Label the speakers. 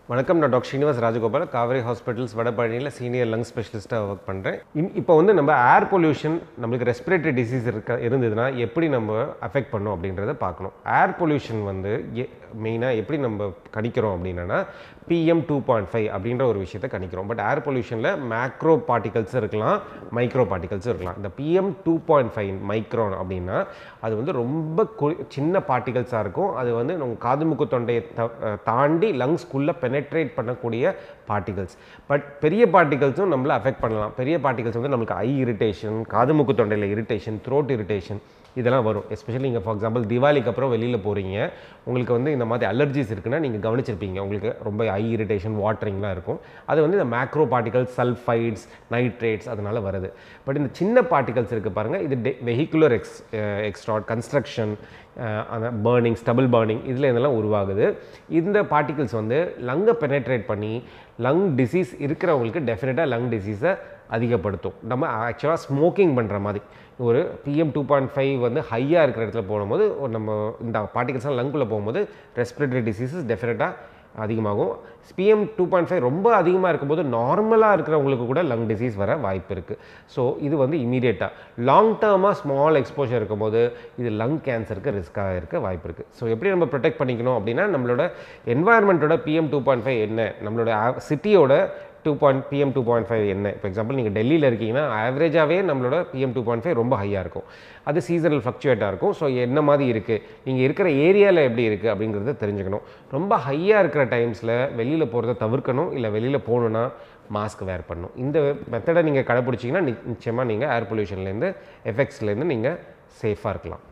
Speaker 1: வணக்கம் நான் doctor Srinivas Rajagopal Kaveri hospitals வடபழனியில் சீனியர் லங் ஸ்பெஷலிஸ்ட்டாக ஒர்க் பண்ணுறேன் இப்போ வந்து நம்ம ஏர் பொல்யூஷன் நம்மளுக்கு ரெஸ்பிரேட்டரி டிசீஸ் இருக்க இருந்ததுன்னா எப்படி நம்ம அஃபெக்ட் பண்ணோம் அப்படின்றத பார்க்கணும் ஏர் பொல்யூஷன் வந்து மெயினாக எப்படி நம்ம கணிக்கிறோம் அப்படின்னா பிஎம் டூ பாயிண்ட் ஃபைவ் அப்படின்ற ஒரு விஷயத்தை கணிக்கிறோம் பட் ஏர் பொல்யூஷனில் மேக்ரோ பார்ட்டிகல்ஸ் இருக்கலாம் மைக்ரோ பார்ட்டிகல்ஸ் இருக்கலாம் இந்த PM two point five micron அப்படின்னா அது வந்து ரொம்ப கு- சின்ன பார்ட்டிகல்ஸாக இருக்கும் அது வந்து நம்ம காது மூக்கு தொண்டையை த- அஹ் தாண்டி லங்ஸ்குள்ளே பெனட்ரேட் பண்ணக்கூடிய பார்ட்டிகல்ஸ் பட் பெரிய பார்ட்டிகல்ஸும் நம்மளை அஃபெக்ட் பண்ணலாம் பெரிய பார்ட்டிகல்ஸ் வந்து நம்மளுக்கு ஐ இரிட்டேஷன் காது மூக்கு தொண்டையில் இரிட்டேஷன் த்ரோட் இரிட்டேஷன் இதெல்லாம் வரும் எஸ்பெஷலி நீங்கள் ஃபார் எக்ஸாம்பிள் திவாலிக்கு அப்புறம் வெளியில் போகிறீங்க உங்களுக்கு வந்து இந்த மாதிரி அலர்ஜிஸ் இருக்குன்னா நீங்கள் கவனிச்சிருப்பீங்க உங்களுக்கு ரொம்ப ஐ இரிட்டேஷன் வாட்டரிங்லாம் இருக்கும் அது வந்து இந்த மேக்ரோ பார்ட்டிகல்ஸ் சல்ஃபைட்ஸ் நைட்ரேட்ஸ் அதனால வருது பட் இந்த சின்ன பார்ட்டிகல்ஸ் இருக்குது பாருங்கள் இது வெஹிகுலர் எக்ஸ் எக்ஸ்ட்ராட் கன்ஸ்ட்ரக்ஷன் அந்த பேர்னிங் ஸ்டபிள் பேர்னிங் இதில் இதெல்லாம் உருவாகுது இந்த பார்ட்டிகல்ஸ் வந்து லங்கை பெனட்ரேட் பண்ணி லங் டிசீஸ் இருக்கிறவங்களுக்கு டெஃபினட்டாக லங் டிசீஸை அதிகப்படுத்தும் நம்ம ஆக்சுவலாக ஸ்மோக்கிங் பண்ணுற மாதிரி ஒரு பிஎம் டூ பாயிண்ட் ஃபைவ் வந்து ஹையாக இருக்கிற இடத்துல போகும்போது ஒரு நம்ம இந்த பார்ட்டிகல்ஸ்லாம் லங்குள்ளே போகும்போது ரெஸ்பிரேட்டரி டிசீசஸ் டெஃபினட்டாக அதிகமாகும் பிஎம் டூ பாயிண்ட் ஃபைவ் ரொம்ப அதிகமாக இருக்கும்போது நார்மலாக இருக்கிறவங்களுக்கு கூட லங் டிசீஸ் வர வாய்ப்பு இருக்குது ஸோ இது வந்து இமீடியட்டாக லாங் டேர்மாக ஸ்மால் எக்ஸ்போஷர் இருக்கும்போது இது லங் கேன்சருக்கு ரிஸ்க்காக இருக்க வாய்ப்பு இருக்குது ஸோ எப்படி நம்ம ப்ரொடெக்ட் பண்ணிக்கணும் அப்படின்னா நம்மளோட என்வாயர்மெண்ட்டோட பிஎம் டூ பாயிண்ட் ஃபைவ் என்ன நம்மளோட சிட்டியோட two point PM two point five என்ன இப்போ எக்ஸாம்பிள் நீங்கள் டெல்லியில் இருக்கீங்கன்னா ஆவரேஜாகவே நம்மளோட பிஎம் டூ பாயிண்ட் ஃபைவ் ரொம்ப ஹையாக இருக்கும் அது சீசனல் ஃப்ளக்சுவேட்டாக இருக்கும் ஸோ என்ன மாதிரி இருக்குது நீங்கள் இருக்கிற ஏரியாவில் எப்படி இருக்குது அப்படிங்கிறத தெரிஞ்சுக்கணும் ரொம்ப ஹையாக இருக்கிற டைம்ஸில் வெளியில் போகிறத தவிர்க்கணும் இல்லை வெளியில் போகணுன்னா மாஸ்க் வேர் பண்ணணும் இந்த மெத்தடை நீங்கள் கடைப்பிடிச்சிங்கன்னா நிச்சயமாக நீங்கள் ஏர் பொல்யூஷன்லேருந்து எஃபெக்ட்ஸ்லேருந்து நீங்கள் சேஃபாக இருக்கலாம்